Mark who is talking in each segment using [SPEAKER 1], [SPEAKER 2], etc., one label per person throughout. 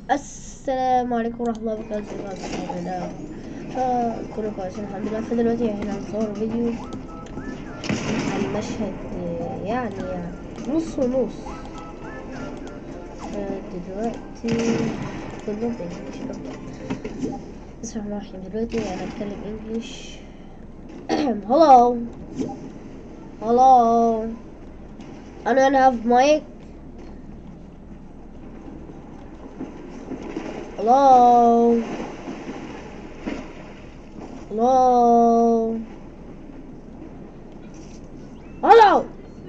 [SPEAKER 1] السلام عليكم ورحمة الله وبركاته الحمد لله كله كويس الحمد لله فدلوقتي احنا هنصور فيديو عن مشهد آه، يعني يعني نص ونص آه، دلوقتي كله بإنجلش بسم الله الرحمن الرحيم دلوقتي انا هتكلم انجلش hello hello I don't have mic Hello? Hello? Hello?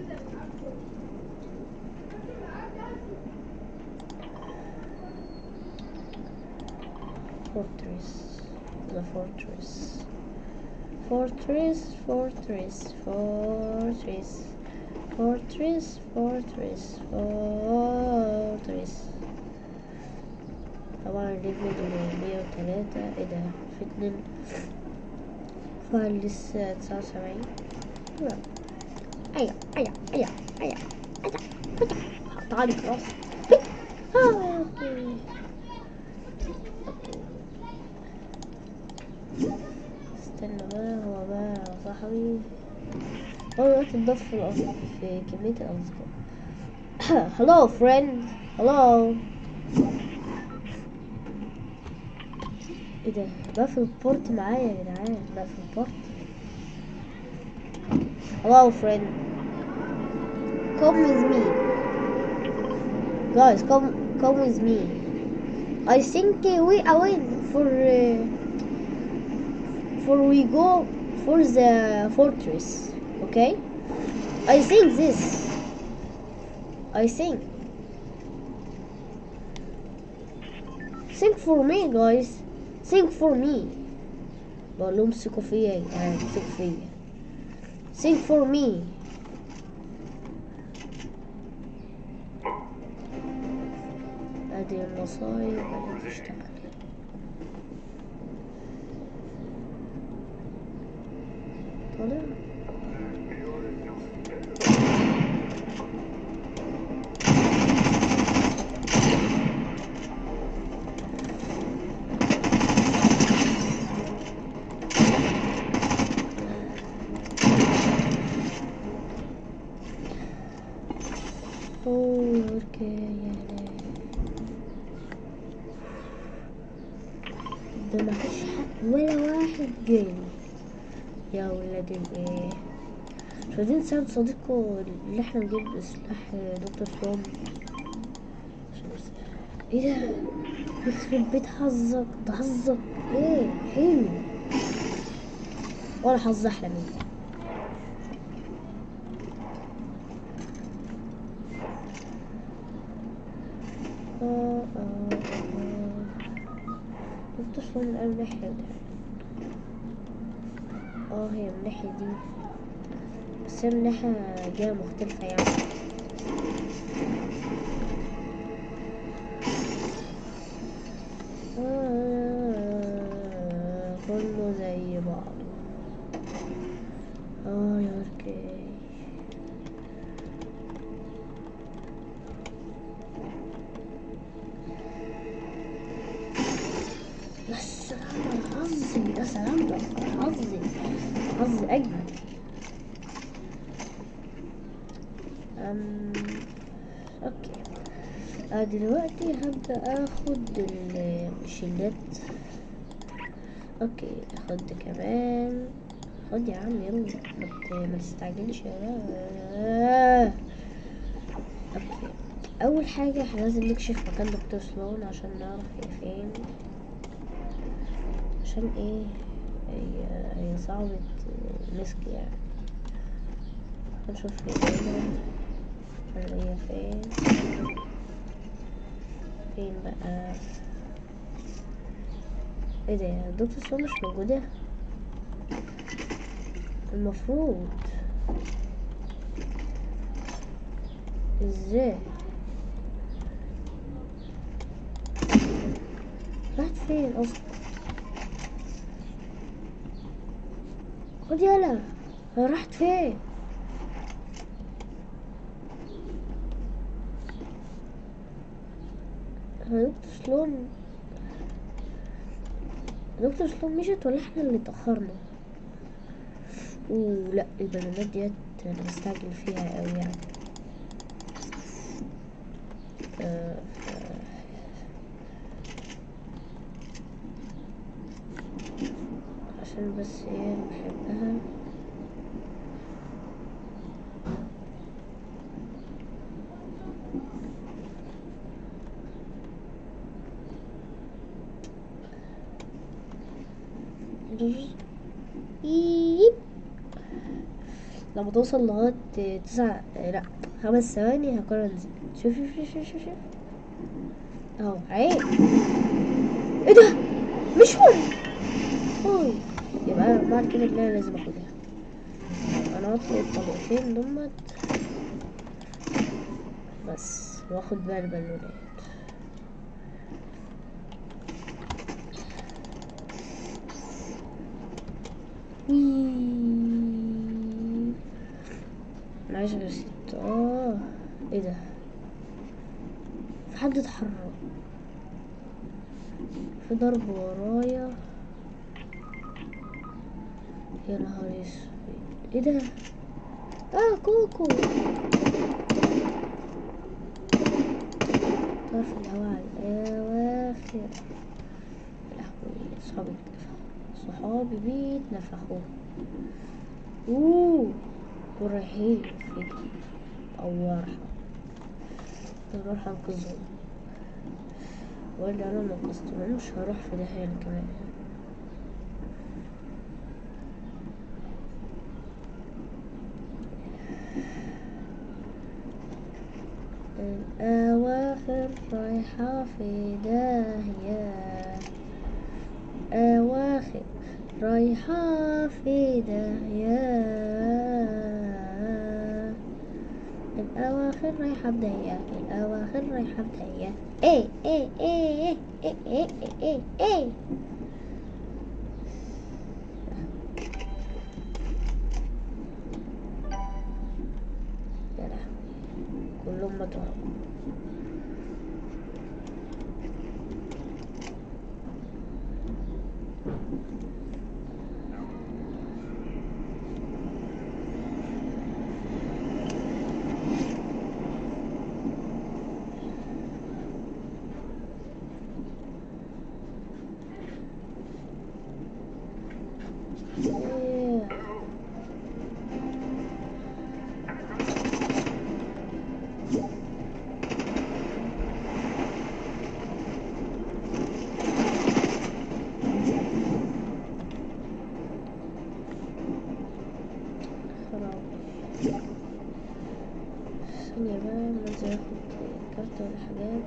[SPEAKER 1] Fortress. The fortress. Fortress, fortress, fortress. Fortress, fortress, fortress. طبعا الليفل مية وتلاتة ايه ده في اتنين فايل لسه تسعة وسبعين ايوه ايوه ايوه ايوه ايوه حطها لي خلاص آه، أوكي. استنى بقى هو بقى يا صاحبي هو دلوقتي اتضاف في الأص- في كمية الأصدقاء hello friend hello ايه ده بقفل البورت معايا يا جدعان بقفل البورت hello friend come with me guys come come with me I think uh, we are waiting for uh, for we go for the fortress okay I think this I think think for me guys think for me بقول لهم ثقوا فيا يا جدعان ثقوا فيا think for me ادي المصايب اللي تشتغل طالع اوه اوكي يعني ده ما فيش حد ولا واحد جاي يا ولاد الايه مش عايزين نساعد صديقه اللي احنا نجيب سلاح دكتور سلوم عشان بس- ايه ده يخرب بيت حظك ده حظك ايه حلو ولا حظ احلى مني آه، آه، آه. دكتور سلوم من أول ناحية ده اه هي من الناحية دي بس هي من ناحية جهة مختلفة يعني آه، كله زي بعضه اه يا وركي يا سلام على حظي يا سلام على حظي حظي أجمل أم... أوكي آه دلوقتي هبدأ آخد الشيلات أوكي أخد كمان خد يا عم يلا ما ت- ما تستعجلش يا أوكي أول حاجة احنا لازم نكشف مكان دكتور سلون عشان نعرف هي فين عشان ايه هي هي صعبة مسك يعني هنشوف هنا ولا هي فين فين بقى ايه ده يا دكتور سلوم مش موجودة المفروض ازاي راحت فين اصلا خد يلا هي راحت فين هو دكتور سلون دكتور سلون مشت ولا احنا اللي اتأخرنا اوه لا البنانات ديت انا بستعجل فيها اوي يعني آه، ف- عشان بس ايه بحبها ييب لما توصل لغاية تسع لا خمس ثواني هقرر انزل شوف شوف شوف شوف شوف شوف اهو عيب ايه ده مش هو اوي يبقى بعد كده اللي انا لازم اخدها انا هطلق الطلقتين دمت بس واخد بقى البالونات وي انا عايز غير ستة اه ايه ده في حد اتحرك في ضرب ورايا يا نهار اسود ايه ده اه كوكو طرف الهواء على الاواخر يا لهوي صحابي اتنفخوا صحابي بيتنفخوا اوه دول رايحين في او رايحة انا رايح انقذهم ولا انا ما انقذتهمش هروح في داهية أنا كمان الأواخر رايحة في داهية أواخر رايحة في داهية الأواخر رايحة بداية الأواخر رايحة بداية إيه إيه إيه إيه إيه إيه إيه إيه يا لهوي كلهم ماتوا إيه. خلاص ثانية بقى لازم اخد كارت ولا حاجات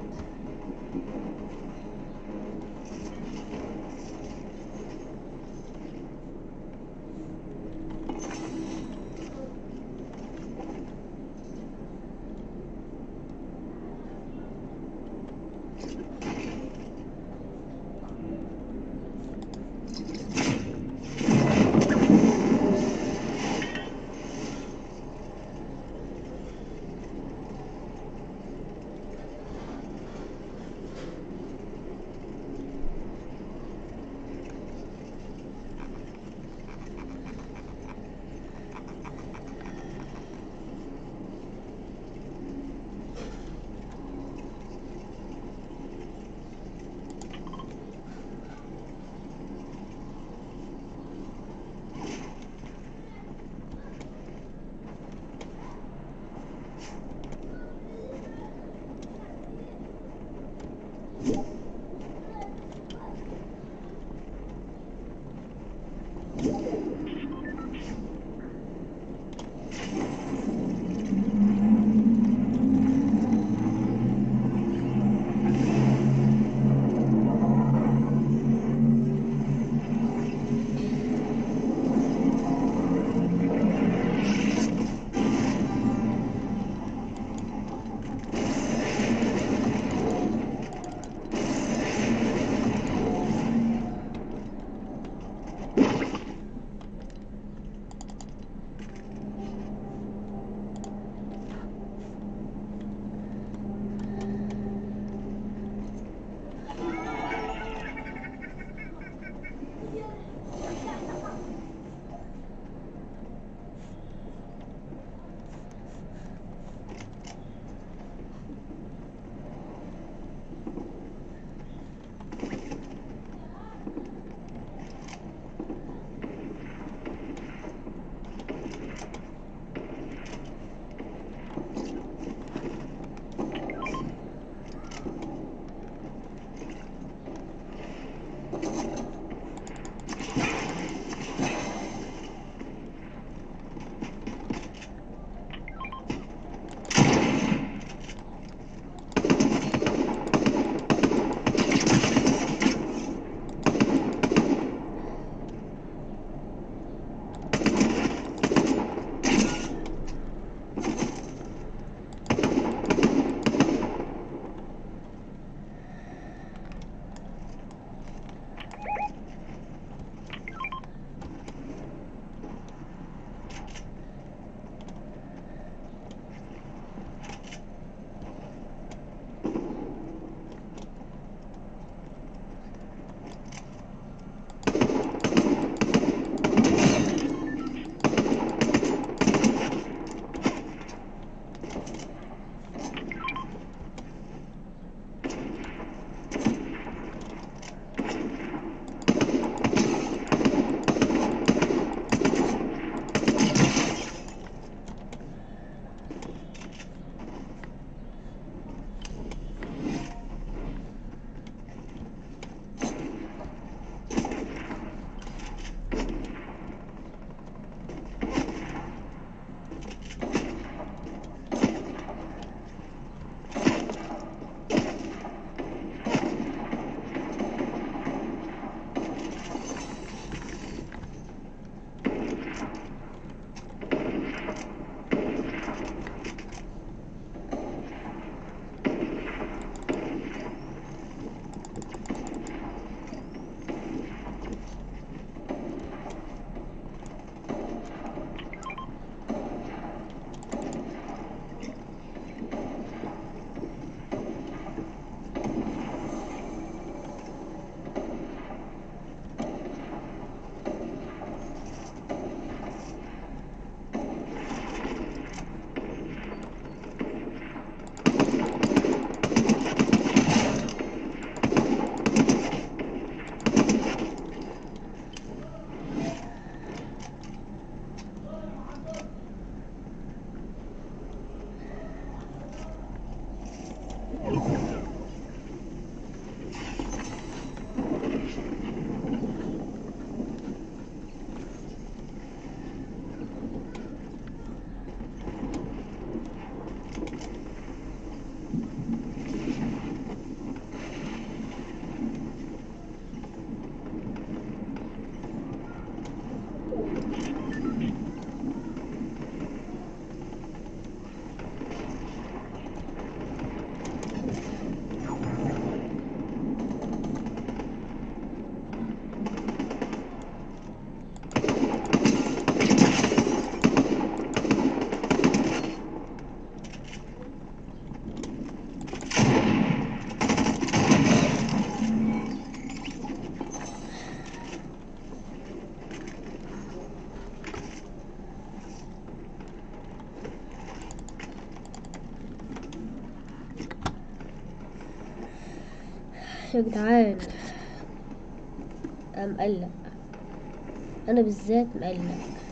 [SPEAKER 1] يا جدعان انا مقلق انا بالذات مقلق